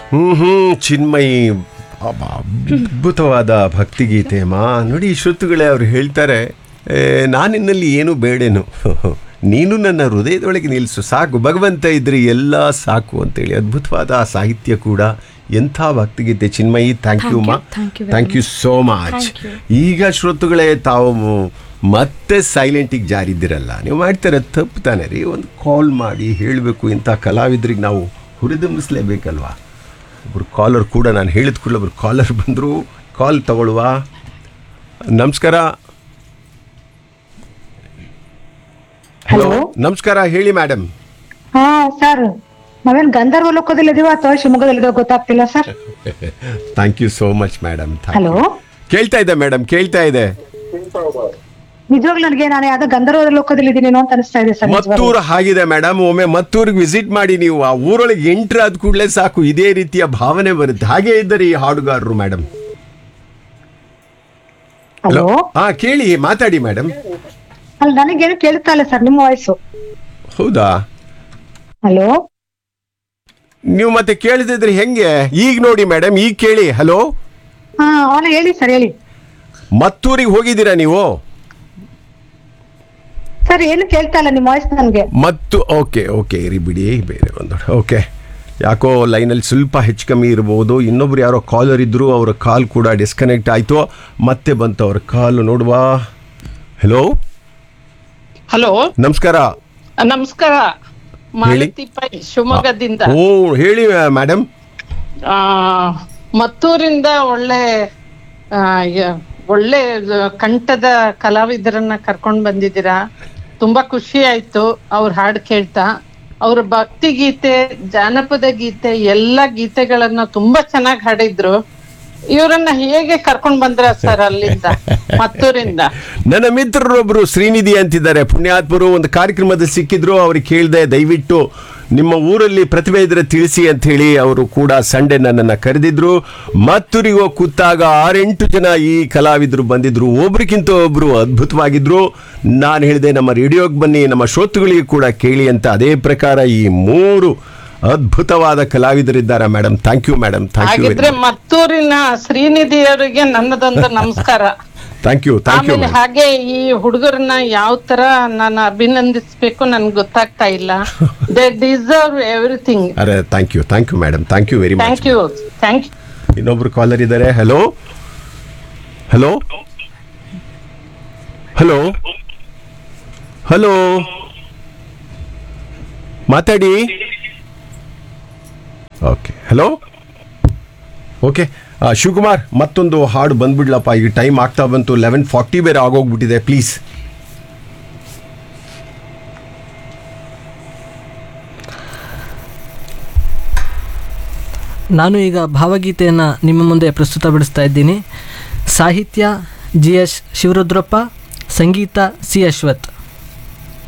ಹ್ಮ್ ಹ್ಮ್ ಚಿನ್ಮಯಿ ಅಬ್ಬಾ, ಅದ್ಭುತವಾದ ಭಕ್ತಿಗೀತೆ ಮಾ ನೋಡಿ ಶ್ರುತುಗಳೇ ಅವ್ರು ಹೇಳ್ತಾರೆ "ಏ, ನಾನಿನ್ನಲ್ಲಿ ಏನು ಬೇಡೇನು ನೀನು ನನ್ನ ಹೃದಯದೊಳಗೆ ನಿಲ್ಲಿಸು ಸಾಕು ಭಗವಂತ ಇದ್ರೆ ಎಲ್ಲ ಸಾಕು ಅಂತೇಳಿ ಅದ್ಭುತವಾದ ಆ ಸಾಹಿತ್ಯ ಕೂಡ ಎಂಥ ಭಕ್ತಿಗೀತೆ ಚಿನ್ಮಯಿ ಥ್ಯಾಂಕ್ ಯು Thank ಮಾ you, thank you very thank you so much Thank you. ಈಗ ಶ್ರೋತೃಗಳೇ ತಾವು ಮತ್ತೆ ಸೈಲೆಂಟಿಗೆ ಜಾರಿದ್ದಿರಲ್ಲ ನೀವು ಮಾಡ್ತಾರೆ ತಪ್ಪು ತಾನೆ ರೀ ಒಂದು ಕಾಲ್ ಮಾಡಿ ಹೇಳಬೇಕು ಇಂಥ ಕಲಾವಿದ್ರಿಗೆ ನಾವು ಹುರಿದುಂಬಿಸ್ಲೇಬೇಕಲ್ವಾ ಒಬ್ರು ಕಾಲರ್ ಕೂಡ ನಾನು ಹೇಳಿದ ಕೂಡಲೇ ಒಬ್ರು ಕಾಲರ್ ಬಂದರು ಕಾಲ್ ತಗೊಳ್ಳುವ ನಮಸ್ಕಾರ ಹಲೋ Hello. ನಮಸ್ಕಾರ ಹೇಳಿ ಮೇಡಮ್ ಹಾ ಸರ್ ನಾವೇನ್ ಗಂಧರ್ವ ಲೋಕದಲ್ಲಿ ಇದೀವ ಅಥವಾ ಶಿವಮೊಗ್ಗದಲ್ಲಿ ಇದೀವ ಗೊತ್ತಾಗ್ತಿಲ್ಲ sir thank you so much madam hello ಕೇಳ್ತಾ ಇದೆ ಮೇಡಮ್ ಕೇಳ್ತಾ ಇದೆ ನಿಜವಾಗ್ಲೂ ನನಗೆ ನಾನು ಯಾವ್ದೋ ಗಂಧರ್ವ ಲೋಕದಲ್ಲಿ ಇದೀನೇನೋ ಅಂತ ಅನಿಸ್ತಾ ಇದೆ ಸರ್ ನಿಜವಾಗ್ಲೂ. ಮತ್ತೂರು ಆಗಿದೆ ಮೇಡಮ್ ಒಮ್ಮೆ ಮತ್ತೂರಿಗೆ ವಿಸಿಟ್ ಮಾಡಿ ನೀವು ಆ ಊರೊಳಗೆ ಎಂಟ್ರ್ ಆದ ಕೂಡಲೇ ಸಾಕು ಇದೇ ರೀತಿಯ ಭಾವನೆ ಬರುತ್ತೆ ಹಾಗೆ ಇದ್ದಾರೆ ಈ ಹಾಡುಗಾರರು ಮೇಡಮ್ ಹಲೋ ಹಾ ಕೇಳಿ ಮಾತಾಡಿ ಮೇಡಮ್ ಅಲ್ಲಿ ನನಗೇನು ಕೇಳ್ತಾ ಇಲ್ಲ ಸರ್ ನಿಮ್ಮ ವಾಯ್ಸು ಹೌದಾ ಹಲೋ ನೀವು ಮತ್ತೆ ಕೇಳದಿದ್ರೆ ಹೆಂಗೆ ಈಗ ನೋಡಿ ಮೇಡಮ್ ಈಗ ಕೇಳಿ ಹಲೋ ಹಾ ಅವನ ಹೇಳಿ ಸರ್ ಹೇಳಿ ಮತ್ತೂರಿಗೆ ಹೋಗಿದ್ದೀರಾ ನೀವು ಸರ್ ಏನು ಕೇಳ್ತಾ ಇಲ್ಲ ನಿಮ್ಮ ವಾಯ್ಸ್ ನನಗೆ ಮತ್ತು ಓಕೆ ಓಕೆ ಇರಿ ಬಿಡಿ ಬೇರೆ ಒಂದು ಓಕೆ ಯಾಕೋ ಲೈನಲ್ಲಿ ಸ್ವಲ್ಪ ಹೆಚ್ಚು ಕಮ್ಮಿ ಇರ್ಬೋದು ಇನ್ನೊಬ್ರು ಯಾರೋ ಕಾಲರ್ ಇದ್ದರು ಅವರ ಕಾಲ್ ಕೂಡ ಡಿಸ್ಕನೆಕ್ಟ್ ಆಯಿತು ಮತ್ತೆ ಬಂತು ಅವ್ರ ಕಾಲ್ ನೋಡುವ ಹಲೋ ಹಲೋ ನಮಸ್ಕಾರ ನಮಸ್ಕಾರ ಮಾಲತಿ ಪೈ ಶಿವಮೊಗ್ಗದಿಂದ ಓ ಹೇಳಿ ಮೇಡಮ್ ಆ, ಮತ್ತೂರಿಂದ ಒಳ್ಳೆ ಆ, ಯ- ಒಳ್ಳೆ ಕಂಠದ ಕಲಾವಿದರನ್ನ ಕರ್ಕೊಂಡ್ ಬಂದಿದ್ದೀರಾ ತುಂಬಾ ಖುಷಿ ಆಯ್ತು ಅವ್ರ ಹಾಡು ಕೇಳ್ತಾ ಅವ್ರ ಭಕ್ತಿ ಗೀತೆ ಜಾನಪದ ಗೀತೆ ಎಲ್ಲಾ ಗೀತೆಗಳನ್ನ ತುಂಬಾ ಚೆನ್ನಾಗಿ ಹಾಡಿದ್ರು ಇವರನ್ನ ಹೇಗೆ ಕರ್ಕೊಂಡ್ ಬಂದ್ರ ಸರ್ ಅಲ್ಲಿಂದ ಮತ್ತೂರಿಂದ ನನ್ನ ಮಿತ್ರರೊಬ್ಬರು ಶ್ರೀನಿಧಿ ಅಂತಿದ್ದಾರೆ ಪುಣ್ಯಾತ್ಮರು ಒಂದು ಕಾರ್ಯಕ್ರಮದಲ್ಲಿ ಸಿಕ್ಕಿದ್ರು ಅವ್ರಿಗೆ ಕೇಳಿದೆ ದಯವಿಟ್ಟು ನಿಮ್ಮ ಊರಲ್ಲಿ ಪ್ರತಿಭೆ ಇದ್ರೆ ತಿಳಿಸಿ ಅಂತ ಹೇಳಿ ಅವರು ಕೂಡ ಸಂಡೆ ನನ್ನನ್ನು ಕರೆದಿದ್ರು ಮತ್ತೂರಿಗೆ ಹೋಗಿ ಕೂತಾಗ ಆರೆಂಟು ಜನ ಈ ಕಲಾವಿದರು ಬಂದಿದ್ರು ಒಬ್ರಿಗಿಂತ ಒಬ್ರು ಅದ್ಭುತವಾಗಿದ್ರು ನಾನು ಹೇಳಿದೆ ನಮ್ಮ ರೇಡಿಯೋಗೆ ಬನ್ನಿ ನಮ್ಮ ಶ್ರೋತೃಗಳಿಗೆ ಕೂಡ ಕೇಳಿ ಅಂತ ಅದೇ ಪ್ರಕಾರ ಈ ಮೂರು ಅದ್ಭುತವಾದ ಕಲಾವಿದರಿದ್ದಾರೆ madam thank you madam thank you ಹಾಗಿದ್ರೆ ಮತ್ತೂರಿನ ಶ್ರೀನಿಧಿ ಅವರಿಗೆ ನನ್ನದೊಂದು ನಮಸ್ಕಾರ ಥ್ಯಾಂಕ್ ಯು ಥ್ಯಾಂಕ್ ಯು ಆಮೇಲೆ ಹಾಗೆ ಈ ಹುಡುಗರನ್ನ ಯಾವ ತರ ನಾನು ಅಭಿನಂದಿಸ್ಬೇಕು ನನ್ಗೆ ಗೊತ್ತಾಗ್ತಾ ಇಲ್ಲ ದೇ ಡಿಸರ್ವ್ ಎವ್ರಿಥಿಂಗ್ ಅರೆ thank you thank you madam thank you very much thank you thank you ಇನ್ನೊಬ್ರು ಕಾಲರ್ ಇದ್ದಾರೆ ಹಲೋ ಹಲೋ ಹಲೋ ಹಲೋ ಮಾತಾಡಿ ಓಕೆ ಹಲೋ ಓಕೆ ಶಿವಕುಮಾರ್ ಮತ್ತೊಂದು ಹಾಡು ಬಂದ್ಬಿಡ್ಲಪ್ಪ ಈಗ ಟೈಮ್ ಆಗ್ತಾ ಬಂತು ಲೆವೆನ್ ಫಾರ್ಟಿ ಬೇರೆ ಆಗೋಗ್ಬಿಟ್ಟಿದೆ ಪ್ಲೀಸ್ ನಾನು ಈಗ ಭಾವಗೀತೆಯನ್ನು ನಿಮ್ಮ ಮುಂದೆ ಪ್ರಸ್ತುತಪಡಿಸ್ತಾ ಇದ್ದೀನಿ ಸಾಹಿತ್ಯ ಜಿ ಎಸ್ ಶಿವರುದ್ರಪ್ಪ ಸಂಗೀತ ಸಿ ಅಶ್ವಥ್